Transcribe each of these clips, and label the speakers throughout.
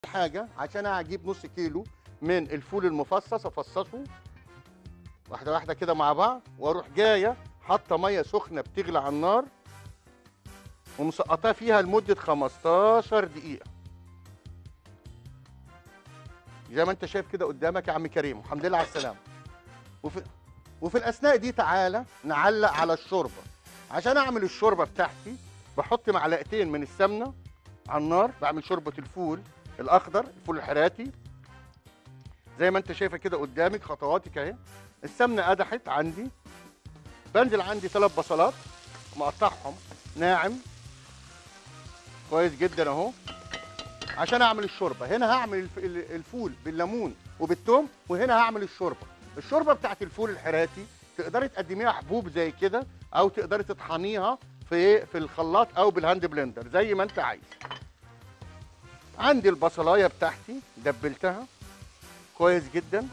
Speaker 1: حاجه عشان اجيب نص كيلو من الفول المفصص افصصه واحده واحده كده مع بعض واروح جايه حاطه ميه سخنه بتغلي على النار ومسقطاه فيها لمده 15 دقيقه زي ما انت شايف كده قدامك يا عم كريم والحمد لله على السلامه وفي وفي الاثناء دي تعالى نعلق على الشوربه عشان اعمل الشوربه بتاعتي بحط معلقتين من السمنه على النار بعمل شوربه الفول الاخضر الفول الحراتي زي ما انت شايفه كده قدامك خطواتك اهي السمنه قدحت عندي بنزل عندي ثلاث بصلات مقطعهم ناعم كويس جدا اهو عشان اعمل الشوربه هنا هعمل الف- ال- الفول بالليمون وبالثوم وهنا هعمل الشوربه الشوربه بتاعت الفول الحراتي تقدري تقدميها حبوب زي كده او تقدري تطحنيها في في الخلاط او بالهاند بلندر زي ما انت عايز عندي البصلايه بتاعتي دبلتها كويس جدا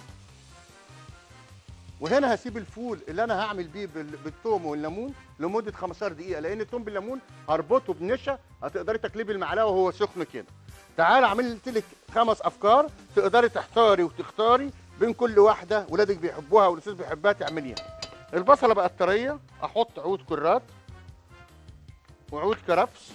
Speaker 1: وهنا هسيب الفول اللي انا هعمل بيه بال- بالثوم والليمون لمده 15 دقيقه لان الثوم بالليمون هربطه بنشا هتقدري تقلبي المعلقه وهو سخن كده تعالى عملت لك خمس افكار تقدري تحتاري وتختاري بين كل واحده ولادك بيحبوها والاستاذ بيحبها تعمليها البصله بقت طريه احط عود كرات وعود كرفس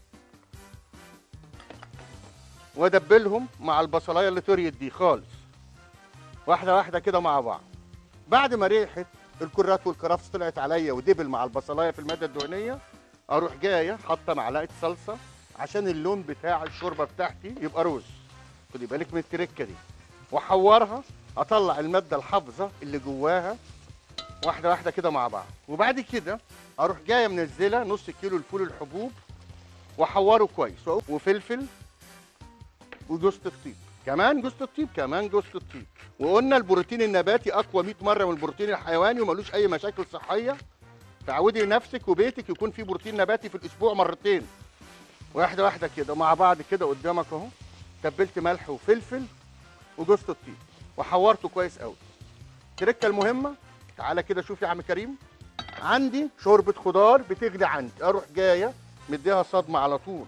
Speaker 1: وادبلهم مع البصلايه اللي طريت دي خالص واحده واحده كده مع بعض بعد ما ريحه الكرات والكرفس طلعت عليا ودبل مع البصلايه في الماده الدهنيه اروح جايه حاطه معلقه صلصه عشان اللون بتاع الشوربه بتاعتي يبقى روز خدي بالك من التركه دي واحورها اطلع الماده الحافظه اللي جواها واحده واحده كده مع بعض وبعد كده اروح جايه منزله نص كيلو الفول الحبوب واحوره كويس وفلفل وجوز الطيب كمان جوز الطيب كمان جوز الطيب وقلنا البروتين النباتي اقوى 100 مره من البروتين الحيواني وملوش اي مشاكل صحيه تعودي نفسك وبيتك يكون فيه بروتين نباتي في الاسبوع مرتين واحده واحده كده مع بعض كده قدامك اهو تبلت ملح وفلفل وجوز الطيب وحورته كويس قوي التركه المهمه تعالى كده شوف يا عم كريم عندي شوربه خضار بتغلي عندي اروح جايه مديها صدمه على طول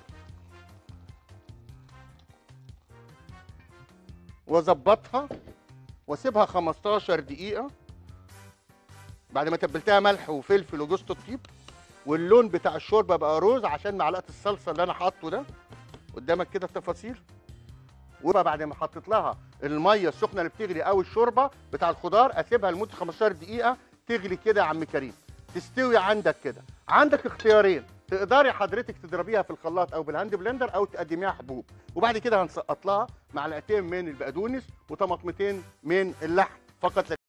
Speaker 1: واظبطها واسيبها 15 دقيقه بعد ما تبلتها ملح وفلفل وجوز الطيب واللون بتاع الشوربه بقى روز عشان معلقه الصلصه اللي انا حاطه ده قدامك كده التفاصيل وبقى بعد ما حطيت لها الميه السخنه اللي بتغلي او الشوربه بتاع الخضار اسيبها لمده 15 دقيقه تغلي كده يا عم كريم تستوي عندك كده عندك اختيارين تقدري حضرتك تضربيها في الخلاط او بالهاند بلندر او تقدميها حبوب وبعد كده هنسقط لها معلقتين من البقدونس وطماطمتين من اللحم فقط لا